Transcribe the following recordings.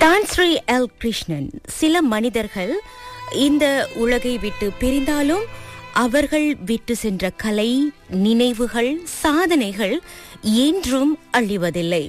தான் ஸ்ரீ எல் கிருஷ்ணன் சில மனிதர்கள் இந்த உலகை விட்டு பிரிந்தாலும் அவர்கள் விட்டு சென்ற கலை நினைவுகள் சாதனைகள் என்றும் அழிவதில்லை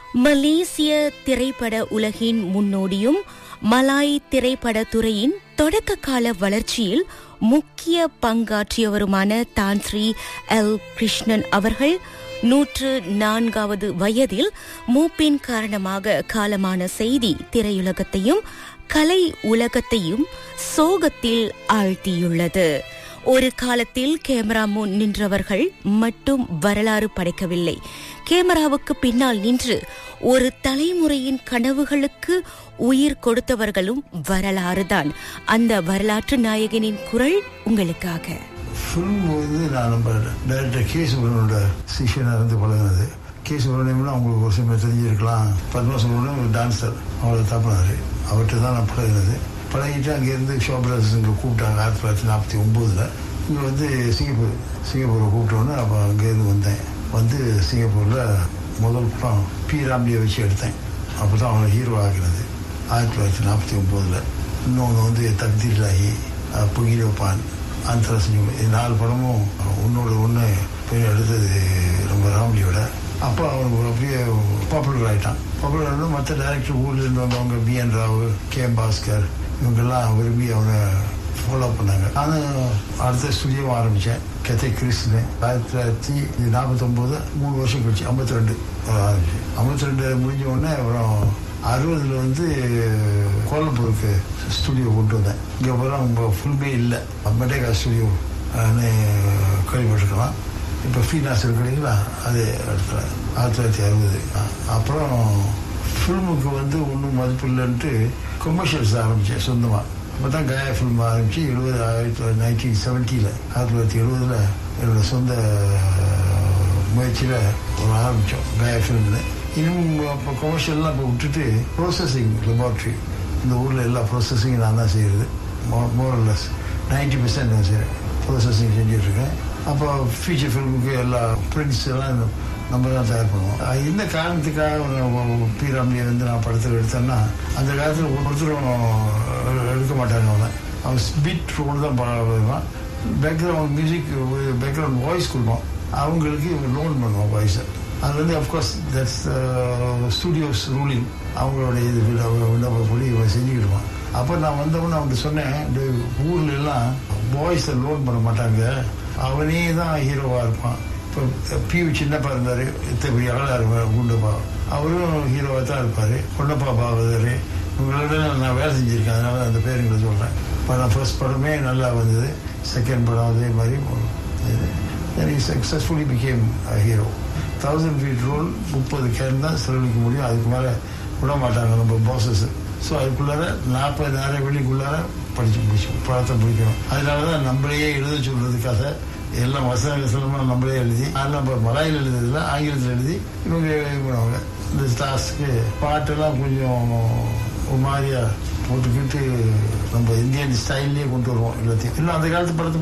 மலேசிய திரைப்பட உலகின் முன்னோடியும் மலாய் திரைப்பட துறையின் தொடக்க கால வளர்ச்சியில் முக்கிய பங்காற்றியவருமான தான் ஸ்ரீ எல் கிருஷ்ணன் அவர்கள் நூற்று நான்காவது வயதில் மூப்பின் காரணமாக காலமான செய்தி திரையுலகத்தையும் கலை உலகத்தையும் சோகத்தில் ஆழ்த்தியுள்ளது ஒரு காலத்தில் கேமரா முன் நின்றவர்கள் மட்டும் வரலாறு படைக்கவில்லை கேமராவுக்கு பின்னால் நின்று ஒரு தலைமுறையின் கனவுகளுக்கு உயிர் கொடுத்தவர்களும் வரலாறுதான் அந்த வரலாற்று நாயகனின் குரல் உங்களுக்காக ஃபிலிம் வந்து நான் நம்ம டைரக்டர் கே சுப்ரமணியோட சிஷியனாக இருந்து பழகினது கே சுப்ரமணியம்னா உங்களுக்கு ஒரு சில தெரிஞ்சிருக்கலாம் பத்மா சுப்ரமணியம் ஒரு டான்ஸர் அவரை தப்பினார் அவர்கிட்ட தான் நான் பழகினது பழகிட்டு அங்கேருந்து ஷோபிராஸ் இங்கே கூப்பிட்டாங்க ஆயிரத்தி தொள்ளாயிரத்தி நாற்பத்தி ஒம்போதில் இங்கே வந்து சிங்கப்பூர் சிங்கப்பூரை கூப்பிட்டோன்னே அப்போ அங்கேருந்து வந்தேன் வந்து சிங்கப்பூரில் முதல் படம் பி ராம்லியை வச்சு எடுத்தேன் அப்போ தான் அவனை ஹீரோ ஆகினது ஆயிரத்தி தொள்ளாயிரத்தி நாற்பத்தி ஒம்போதில் இன்னொன்று வந்து தக்தீர்லாகி புகிலோபான் அந்தரசஞ்சம் இது நாலு படமும் ஒன்னோட ஒன்று போய் எடுத்தது நம்ம ராம்லியோட அப்போ அவனுக்கு அப்படியே பாப்புலர் ஆகிட்டான் பாப்புலர் ஆனது மற்ற டேரக்டர் ஊர்லேருந்து வந்தவங்க P N Rao K M Bhaskar இவங்கெல்லாம் விரும்பி அவனை ஃபாலோ பண்ணாங்க நானும் அடுத்த ஸ்டுடியோவும் ஆரம்பித்தேன் கெத்தை கிறிஸ்துன்னு ஆயிரத்தி தொள்ளாயிரத்தி நாற்பத்தொம்போது மூணு வருஷம் கழிச்சு ஐம்பத்தி ரெண்டு ஆரம்பிச்சு ஐம்பத்தி ரெண்டு முடிஞ்ச உடனே அப்புறம் அறுபதுல வந்து கோலம்பூருக்கு ஸ்டுடியோ கொண்டு வந்தேன் இங்கே போகிறோம் ஃபுல்மே இல்லை மெட்டேகா ஸ்டுடியோ கேள்விப்பட்டிருக்கலாம் இப்போ ஃபீனாஸ் இருக்கிறீங்களா அது இடத்துல ஆயிரத்தி தொள்ளாயிரத்தி அறுபது அப்புறம் ஃபில்முக்கு வந்து ஒன்றும் மதிப்பு இல்லைன்ட்டு கொமர்ஷியல்ஸ் ஆரம்பித்தேன் சொந்தமாக அப்போ தான் காயா ஃபில்ம் ஆரம்பித்து எழுபது ஆயிரத்தி தொள்ளாயிரத்தி நைன்டீன் செவன்ட்டியில் ஆயிரத்தி தொள்ளாயிரத்தி எழுபதில் என்னோட சொந்த முயற்சியில் ஒரு ஆரம்பித்தோம் காயா ஃபில்ம்னு இன்னும் இப்போ கொமர்ஷியல்லாம் இப்போ விட்டுட்டு ப்ரோசஸிங் லெபார்ட்ரி இந்த ஊரில் எல்லா ப்ரோசஸிங்கும் நான் தான் செய்கிறது மோரல்லஸ் நைன்டி பர்சன்ட் நான் செய்கிறேன் ப்ரோசஸிங் செஞ்சுட்ருக்கேன் அப்போ ஃபீச்சர் ஃபில்முக்கு எல்லா பிரிண்ட்ஸ் எல்லாம் நம்ம தான் தயார் பண்ணுவோம் இந்த காரணத்துக்காக பி ராமலியை வந்து நான் படத்தில் எடுத்தேன்னா அந்த காலத்தில் ஒருத்தரும் எடுக்க மாட்டாங்க அவனை அவன் பீட் ரோடு தான் பாடுவான் பேக்ரவுண்ட் மியூசிக் பேக்ரவுண்ட் வாய்ஸ் கொடுப்போம் அவங்களுக்கு லோன் பண்ணுவோம் வாய்ஸை அது வந்து அஃப்கோர்ஸ் தட்ஸ் ஸ்டூடியோஸ் ரூலிங் அவங்களோட இது விண்ணப்பப்படி இவன் செஞ்சுக்கிடுவான் அப்போ நான் வந்தவொன்னு அவன்கிட்ட சொன்னேன் ஊர்ல எல்லாம் பாய்ஸை லோன் பண்ண மாட்டாங்க அவனே தான் ஹீரோவாக இருப்பான் இப்போ பியூ சின்னப்பா இருந்தார் இத்தனை பெரிய ஆளாக இருப்பார் குண்டப்பா அவரும் ஹீரோவாக தான் இருப்பார் பொன்னப்பா பாவதர் இவங்களோட நான் வேலை செஞ்சுருக்கேன் அதனால அந்த பேருங்களை சொல்கிறேன் இப்போ நான் ஃபர்ஸ்ட் படமே நல்லா வந்தது செகண்ட் படம் அதே மாதிரி then he successfully became hero thousand feet roll முப்பது கேன் தான் செலவழிக்க முடியும் அதுக்கு மேலே விட மாட்டாங்க நம்ம பாசஸ் ஸோ அதுக்குள்ளார நாற்பது நேரம் வெளிக்குள்ளார படிச்சு முடிச்சு படத்தை முடிக்கணும் அதனால தான் நம்மளையே எழுத சொல்றதுக்காக எல்லாம் வசன வசனமாக நம்மளே எழுதி அதெல்லாம் இப்போ மலையில் எழுதுறதுல ஆங்கிலத்தில் எழுதி இவங்க பண்ணுவாங்க இந்த டாஸ்க்கு பாட்டெல்லாம் கொஞ்சம் ஒரு மாதிரியா போட்டுக்கிட்டு நம்ம இந்தியன் ஸ்டைல்லே கொண்டு வருவோம் எல்லாத்தையும் இல்லை அந்த காலத்து படத்தை